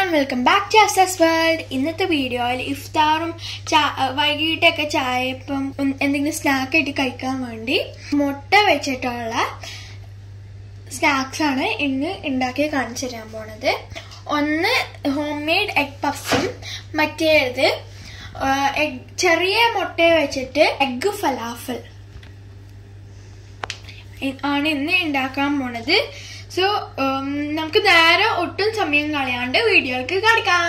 നമസ്കാരം welcome back to Asas world ഇന്നത്തെ വീഡിയോയിൽ ഇഫ്താറും ചാ- വൈകിട്ടൊക്കെ ചായപ്പം ഉം എന്തെങ്കിലും സ്നാക്ക് ആയിട്ട് കഴിക്കാൻ വേണ്ടി മുട്ട വെച്ചിട്ടുള്ള സ്നാക്സ് ആണ് ഇന്ന് ഉണ്ടാക്കി കാണിച്ചു തരാൻ പോണത് ഒന്ന് ഹോം മെയ്ഡ് എഗ് പഫ്സും മറ്റേത് ആ, egg- ചെറിയ മുട്ട വെച്ചിട്ട് എഗ് ഫലാഫൽ ഇ- ആണ് ഇന്ന് ഉണ്ടാക്കാൻ പോണത് സോ നമുക്ക് നേരെ ഒട്ടും സമയം കളയാണ്ട് വീഡിയോക്ക് കാണിക്കാം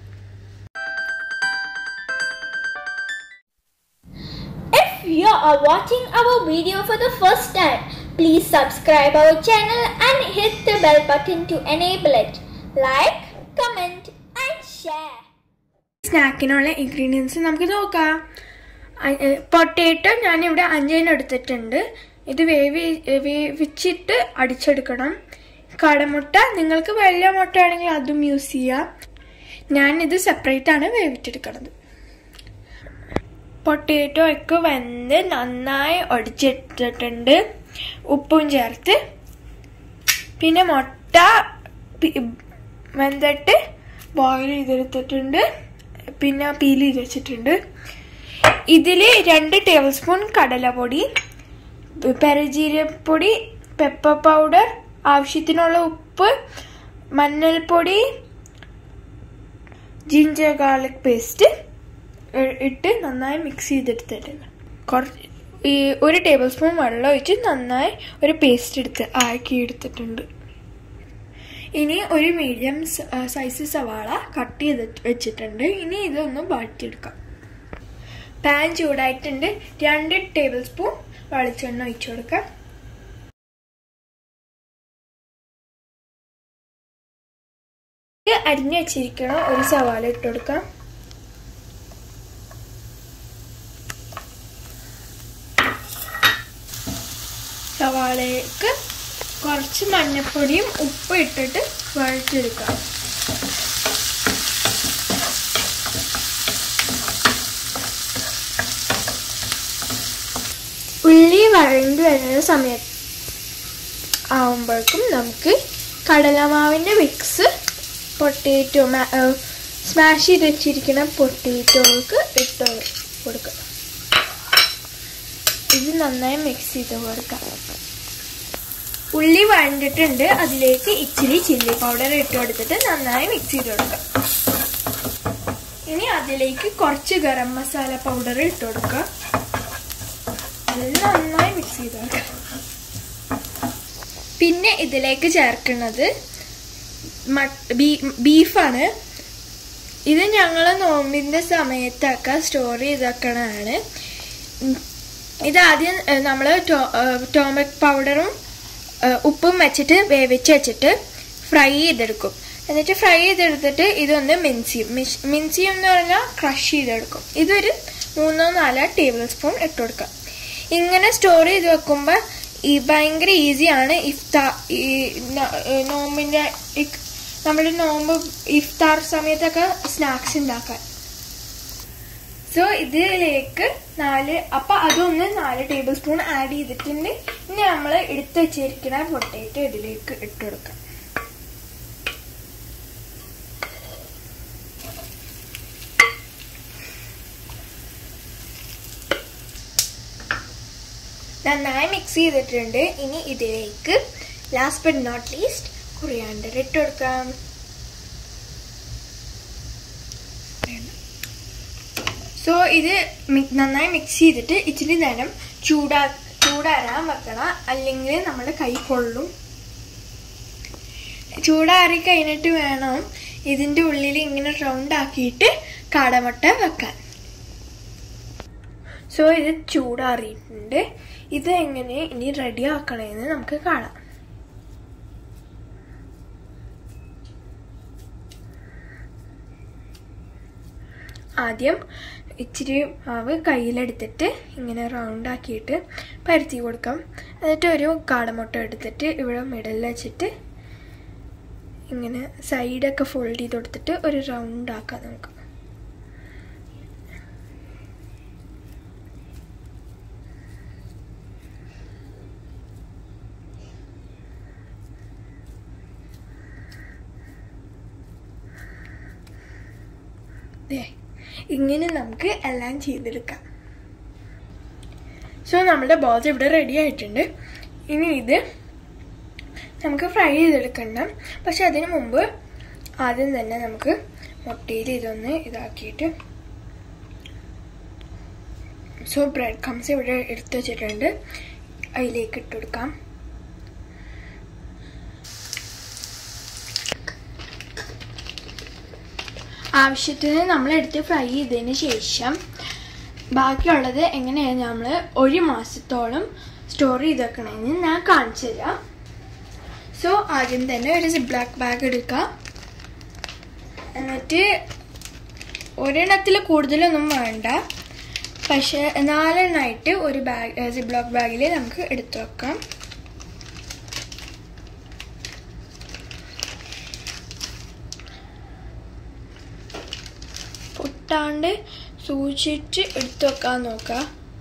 If you are watching our video for the first time, please subscribe our channel and hit the bell button to enable it. Like, comment and share. സ്നാക്കിനുള്ള ഇൻഗ്രീഡിയൻസ് നമുക്ക് നോക്കാം പൊട്ടേറ്റോ ഞാനിവിടെ അഞ്ചെണ്ണം എടുത്തിട്ടുണ്ട് ഇത് വേവി വേവിച്ചിട്ട് അടിച്ചെടുക്കണം കടമുട്ട നിങ്ങൾക്ക് വെള്ള മുട്ട ആണെങ്കിൽ അതും യൂസ് ചെയ്യാം ഞാനിത് സെപ്പറേറ്റ് ആണ് വേവിച്ചെടുക്കണത് പൊട്ടേറ്റോ ഒക്കെ വെന്ത് നന്നായി ഒടിച്ചിട്ടിട്ടുണ്ട് ഉപ്പും ചേർത്ത് പിന്നെ മുട്ട പി- വെന്തിട്ട് ബോയിൽ ചെയ്തെടുത്തിട്ടുണ്ട് പിന്നെ പീൽ ചെയ്ത് വെച്ചിട്ടുണ്ട് ഇതിൽ രണ്ട് ടേബിൾ സ്പൂൺ കടലപ്പൊടി പെരജീരപ്പൊടി പെപ്പർ പൗഡർ ആവശ്യത്തിനുള്ള ഉപ്പ് മഞ്ഞൾപ്പൊടി ജിഞ്ചർ ഗാർലിക് പേസ്റ്റ് ഇട്ട് നന്നായി മിക്സ് ചെയ്തെടുത്തിട്ടുണ്ട് കുറച്ച് ഈ ഒരു ടേബിൾ സ്പൂൺ വെള്ളം ഒഴിച്ച് നന്നായി ഒരു പേസ്റ്റ് എടുത്ത് ആക്കി എടുത്തിട്ടുണ്ട് ഇനി ഒരു മീഡിയം സൈസ് സവാള കട്ട് ചെയ്ത് വെച്ചിട്ടുണ്ട് ഇനി ഇതൊന്ന് വാട്ടിയെടുക്കാം പാൻ ചൂടായിട്ടുണ്ട് രണ്ട് ടേബിൾ സ്പൂൺ വെളിച്ചെണ്ണ ഒഴിച്ചു കൊടുക്കാം ഇത് അരിഞ്ഞു വെച്ചിരിക്കണം ഒരു സവാള ഇട്ട് കൊടുക്കാം സവാളയ്ക്ക് കുറച്ച് മഞ്ഞപ്പൊടിയും ഉപ്പ് ഇട്ടിട്ട് വഴറ്റെടുക്കാം ഉള്ളി വഴണ്ടു വരുന്ന സമയത്ത് ആവുമ്പോഴേക്കും നമുക്ക് കടലമാവിൻ്റെ മിക്സ് പൊട്ടേറ്റോ സ്മാഷ് ചെയ്ത് വെച്ചിരിക്കുന്ന പൊട്ടേറ്റോക്ക് ഇട്ട് കൊടുക്കുക ഇത് നന്നായി മിക്സ് ചെയ്ത് കൊടുക്കാം ഉള്ളി വഴണ്ടിട്ടുണ്ട് അതിലേക്ക് ഇച്ചിരി ചില്ലി പൗഡർ ഇട്ട് കൊടുത്തിട്ട് നന്നായി മിക്സ് ചെയ്ത് കൊടുക്കാം ഇനി അതിലേക്ക് കുറച്ച് ഗരം മസാല പൗഡർ ഇട്ട് കൊടുക്കുക അത് നന്നായി മിക്സ് ചെയ്ത് കൊടുക്കാം പിന്നെ ഇതിലേക്ക് ചേർക്കുന്നത് ബീഫാണ് ഇത് ഞങ്ങൾ നോമ്പിന്റെ സമയത്തൊക്കെ സ്റ്റോർ ചെയ്തേക്കണതാണ് ഇത് ആദ്യം നമ്മൾ ടോമറ്റ് പൗഡറും ഏഹ് ഉപ്പും വെച്ചിട്ട് വേവിച്ച് വെച്ചിട്ട് ഫ്രൈ ചെയ്തെടുക്കും എന്നിട്ട് ഫ്രൈ ചെയ്തെടുത്തിട്ട് ഇതൊന്ന് മിൻസ് ചെയ്യും മിൻസ് ചെയ്യും എന്ന് പറഞ്ഞാൽ ക്രഷ് ചെയ്തെടുക്കും ഇതൊരു മൂന്നോ നാലോ ടേബിൾ സ്പൂൺ ഇട്ട് കൊടുക്കാം ഇങ്ങനെ സ്റ്റോർ ചെയ്ത് വെക്കുമ്പോൾ ഈ ഭയങ്കര ഈസിയാണ് ഇഫ്താർ ഈ ന- ഏഹ് നോമ്പിന്റെ ഇക്- നമ്മുടെ നോമ്പ് ഇഫ്താർ സമയത്തൊക്കെ സ്നാക്സ് ഉണ്ടാക്കാൻ സോ ഇതിലേക്ക് നാല് അപ്പൊ അതൊന്ന് നാല് ടേബിൾ സ്പൂൺ ആഡ് ചെയ്തിട്ടുണ്ട് ഇനി നമ്മൾ എടുത്ത് വെച്ചിരിക്കുന്ന പൊട്ടേറ്റോ ഇതിലേക്ക് ഇട്ട് കൊടുക്കാം നന്നായി മിക്സ് ചെയ്തിട്ടുണ്ട് ഇനി ഇതിലേക്ക് last but not least coriander ഇട്ട് കൊടുക്കാം സോ ഇത് മി- നന്നായി മിക്സ് ചെയ്തിട്ട് ഇച്ചിരി നേരം ചൂടാ ചൂടാറാൻ വെക്കണം അല്ലെങ്കിൽ നമ്മുടെ കൈ കൊള്ളും ചൂടാറി കഴിഞ്ഞിട്ട് വേണം ഇതിന്റെ ഉള്ളിൽ ഇങ്ങനെ റൗണ്ട് ആക്കിയിട്ട് കാടമുട്ട വെക്കാൻ സോ ഇത് ചൂടാറിയിട്ടുണ്ട് ഇത് എങ്ങനെ ഇനി റെഡി ആക്കണമെന്ന് നമുക്ക് കാണാം ആദ്യം ഇച്ചിരി മാവ് കയ്യിലെടുത്തിട്ട് ഇങ്ങനെ റൗണ്ട് ആക്കിയിട്ട് പരത്തി കൊടുക്കാം എന്നിട്ട് ഒരു കാടമുട്ട എടുത്തിട്ട് ഇവിടെ മിഡലിൽ വെച്ചിട്ട് ഇങ്ങനെ സൈഡൊക്കെ ഫോൾഡ് ചെയ്ത് കൊടുത്തിട്ട് ഒരു റൗണ്ട് ആക്കാം നമുക്ക് ദേ ഇങ്ങനെ നമുക്ക് എല്ലാം ചെയ്തെടുക്കാം സോ നമ്മുടെ ബോൾസ് ഇവിടെ റെഡി ആയിട്ടുണ്ട് ഇനി ഇത് നമുക്ക് ഫ്രൈ ചെയ്തെടുക്കണം പക്ഷെ അതിന് മുമ്പ് ആദ്യം തന്നെ നമുക്ക് മുട്ടയിൽ ഇതൊന്ന് ഇതാക്കിയിട്ട് സോ ബ്രെഡ് കംസ് ഇവിടെ എടുത്ത് വെച്ചിട്ടുണ്ട് അതിലേക്ക് ഇട്ട് കൊടുക്കാം ആവശ്യത്തിന് നമ്മൾ എടുത്ത് ഫ്രൈ ചെയ്തതിന് ശേഷം ബാക്കിയുള്ളത് എങ്ങനെയാണ് നമ്മൾ ഒരു മാസത്തോളം സ്റ്റോർ ചെയ്ത് വെക്കണമെന്ന് ഞാൻ കാണിച്ചു തരാം സോ ആദ്യം തന്നെ ഒരു സിബ്ലാക്ക് ബാഗ് എടുക്കുക എന്നിട്ട് ഒരെണ്ണത്തിൽ കൂടുതലൊന്നും വേണ്ട പക്ഷെ നാലെണ്ണമായിട്ട് ഒരു ബാഗ് സിബ്ലോക്ക് ബാഗിൽ നമുക്ക് എടുത്തു വെക്കാം പൊട്ടാണ്ട് സൂക്ഷിച്ച് എടുത്തു വെക്കാൻ നോക്കുക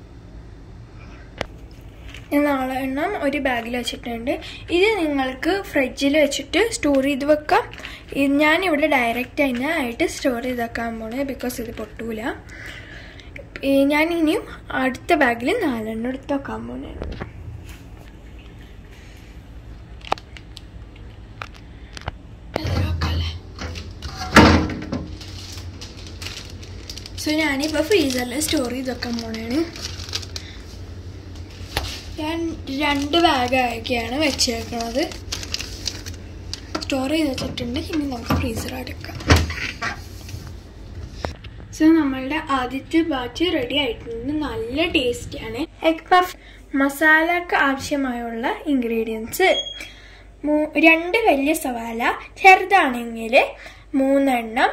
ഞാൻ നാളെ എണ്ണം ഒരു ബാഗിൽ വെച്ചിട്ടുണ്ട് ഇത് നിങ്ങൾക്ക് ഫ്രിഡ്ജിൽ വെച്ചിട്ട് സ്റ്റോർ ചെയ്ത് വെക്കാം ഇത് ഞാനിവിടെ ഡയറക്റ്റ് തന്നെ ആയിട്ട് സ്റ്റോർ ചെയ്ത് വെക്കാൻ പോണേ ബിക്കോസ് ഇത് പൊട്ടൂല ഈ ഞാൻ ഇനിയും അടുത്ത ബാഗിൽ നാലെണ്ണം എടുത്ത് വെക്കാൻ പോണേ സോ ഞാനിപ്പോൾ ഫ്രീസറിൽ സ്റ്റോർ ചെയ്ത് വെക്കാൻ പോണേണ് ഞാൻ രണ്ട് ബാഗായൊക്കെയാണ് വെച്ചേക്കുന്നത് സ്റ്റോർ ചെയ്ത് വെച്ചിട്ടുണ്ട് ഇനി നമുക്ക് ഫ്രീസർ അടക്കാം സോ നമ്മളുടെ ആദ്യത്തെ ബാച്ച് റെഡി ആയിട്ടുണ്ട് നല്ല ടേസ്റ്റിയാണ് എഗ് പഫ് മസാലക്ക് ആവശ്യമായുള്ള ഇൻഗ്രീഡിയൻസ് രണ്ട് വലിയ സവാല ചെറുതാണെങ്കിൽ മൂന്നെണ്ണം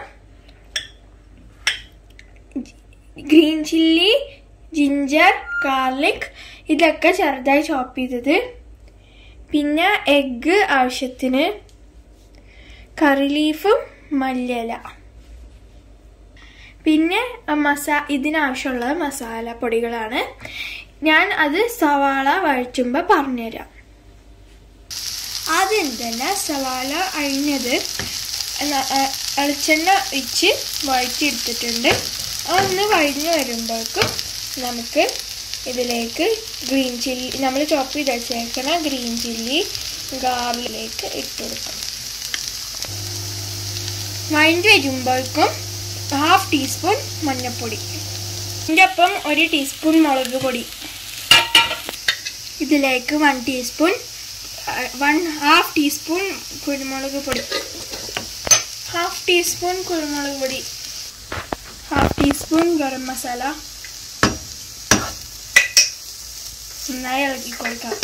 ഗ്രീൻ ചില്ലി ജിഞ്ചർ ഗാർലിക് ഇതൊക്കെ ചെറുതായി ചോപ്പ് ചെയ്തത് പിന്നെ എഗ്ഗ് ആവശ്യത്തിന് കറി ലീഫും മല്ലിയില പിന്നെ മസാ ഇതിനാവശ്യമുള്ള മസാല പൊടികളാണ് ഞാൻ അത് സവാള വഴറ്റുമ്പോൾ പറഞ്ഞുതരാം ആദ്യം തന്നെ സവാള അഴിഞ്ഞത് വെളിച്ചെണ്ണ ഒഴിച്ച് വഴറ്റിയെടുത്തിട്ടുണ്ട് ഒന്ന് വഴിഞ്ഞ് വരുമ്പോഴേക്കും നമുക്ക് ഇതിലേക്ക് ഗ്രീൻ ചില്ലി നമ്മൾ ചോപ്പ് ചെയ്ത് വെച്ചേക്കണ ഗ്രീൻ ചില്ലി ഗാർലിലേക്ക് ഇട്ട് കൊടുക്കാം വഴഞ്ഞ് വരുമ്പോഴേക്കും ഹാഫ് ടീസ്പൂൺ മഞ്ഞൾപ്പൊടി ഇതിൻ്റെ ഒപ്പം ഒരു ടീസ്പൂൺ മുളക് പൊടി ഇതിലേക്ക് one teaspoon one half teaspoon കുരുമുളക് പൊടി ഹാഫ് ടീസ്പൂൺ കുരുമുളക് പൊടി ഹാഫ് ടീസ്പൂൺ ഗരം മസാല നന്നായി ഇളക്കി കൊടുക്കാം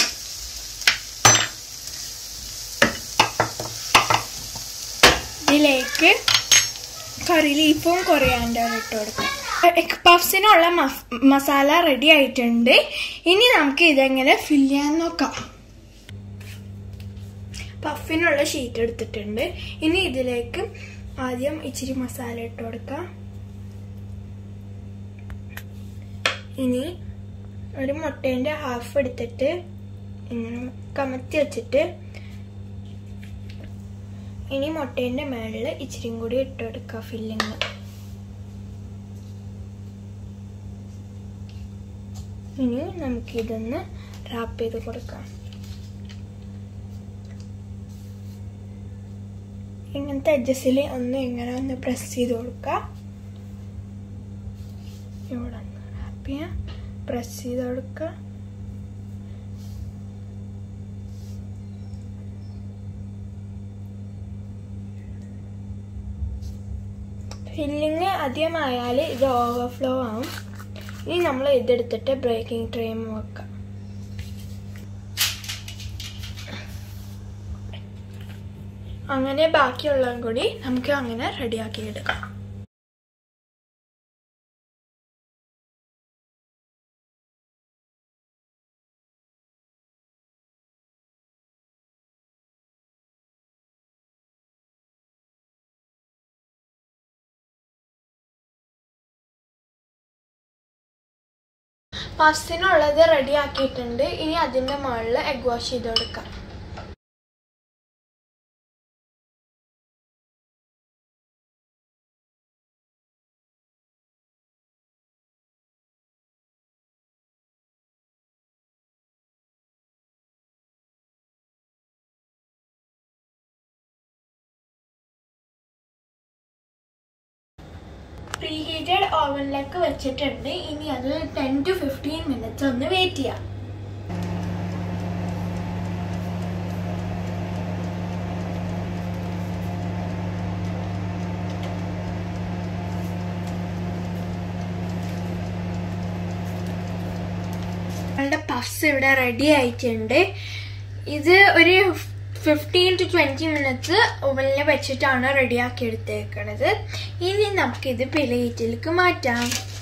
ഇതിലേക്ക് കറി ലീഫും കൊറിയാണ്ടർ ഇട്ട് കൊടുക്കാം എഗ് പഫ്സിനുള്ള മസാല റെഡി ആയിട്ടുണ്ട് ഇനി നമുക്ക് ഇതെങ്ങനെ ഫില്ല് ചെയ്യാൻ നോക്കാം പഫിനുള്ള ഷീറ്റ് എടുത്തിട്ടുണ്ട് ഇനി ഇതിലേക്ക് ആദ്യം ഇച്ചിരി മസാല ഇട്ട് കൊടുക്കാം ഇനി ഒരു മുട്ടേൻ്റെ ഹാഫ് എടുത്തിട്ട് ഇങ്ങനെ കമത്തി വെച്ചിട്ട് ഇനി മുട്ടേൻ്റെ മേളിൽ ഇച്ചിരിയും കൂടി ഇട്ട് കൊടുക്കുക ഫില്ലിങ് ഇനി നമുക്കിതൊന്ന് റാപ്പ് ചെയ്ത് കൊടുക്കാം ഇങ്ങനത്തെ എഡ്ജസിൽ ഒന്ന് ഇങ്ങനെ ഒന്ന് പ്രസ് ചെയ്ത് കൊടുക്കുക ഇവിടെ ഒന്ന് റാപ്പ് ചെയ്യാം പ്രസ് ചെയ്ത് കൊടുക്കുക ഫില്ലിങ് അധികമായാൽ ഇത് ഓവർഫ്ലോ ആവും ഇനി നമ്മൾ ഇതെടുത്തിട്ട് ബ്രേക്കിംഗ് ട്രെയിം വെക്കാം അങ്ങനെ ബാക്കിയുള്ളതും കൂടി നമുക്ക് അങ്ങനെ റെഡിയാക്കി എടുക്കാം പാസ്തിനുള്ളത് റെഡി ആക്കിയിട്ടുണ്ട് ഇനി അതിൻ്റെ മുകളിൽ എഗ് വാഷ് ചെയ്ത് കൊടുക്കാം പ്രീ ഹീറ്റഡ് ഓവനിലേക്ക് വെച്ചിട്ടുണ്ട് ഇനി അത് ടെൻ ടു ഫിഫ്റ്റീൻ മിനിറ്റ്സ് ഒന്ന് വെയിറ്റ് ചെയ്യാം നമ്മളുടെ പഫ്സ് ഇവിടെ റെഡി ആയിട്ടുണ്ട് ഇത് ഒരു ഫിഫ്റ്റീൻ ടു ട്വൻറ്റി മിനിറ്റ്സ് ഓവനിൽ വെച്ചിട്ടാണ് റെഡിയാക്കി എടുത്തേക്കണത് ഇനി നമുക്കിത് പ്ലേറ്റിലേക്ക് മാറ്റാം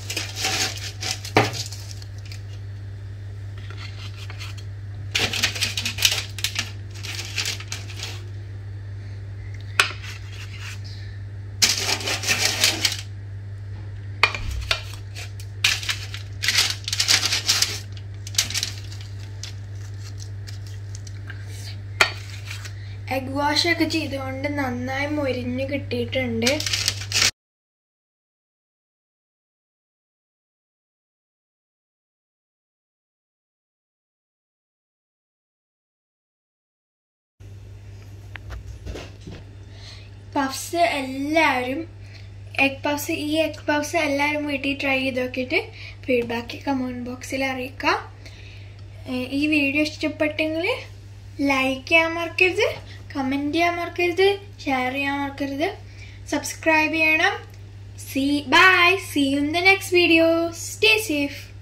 എഗ് വാഷ് ഒക്കെ ചെയ്തുകൊണ്ട് നന്നായി മൊരിഞ്ഞ് കിട്ടിയിട്ടുണ്ട് പഫ്സ് എല്ലാവരും എഗ് പഫ്സ് ഈ എഗ് പഫ്സ് എല്ലാവരും വീട്ടിൽ ട്രൈ ചെയ്ത് നോക്കിയിട്ട് ഫീഡ്ബാക്ക് കമൻറ്റ് ബോക്സിൽ അറിയിക്കാം ഏഹ് ഈ വീഡിയോ ഇഷ്ടപ്പെട്ടെങ്കിൽ ലൈക്ക് ചെയ്യാൻ മറക്കരുത് കമൻറ്റ് ചെയ്യാൻ മറക്കരുത് ഷെയർ ചെയ്യാൻ മറക്കരുത് സബ്സ്ക്രൈബ് ചെയ്യണം see bye see in the next video stay safe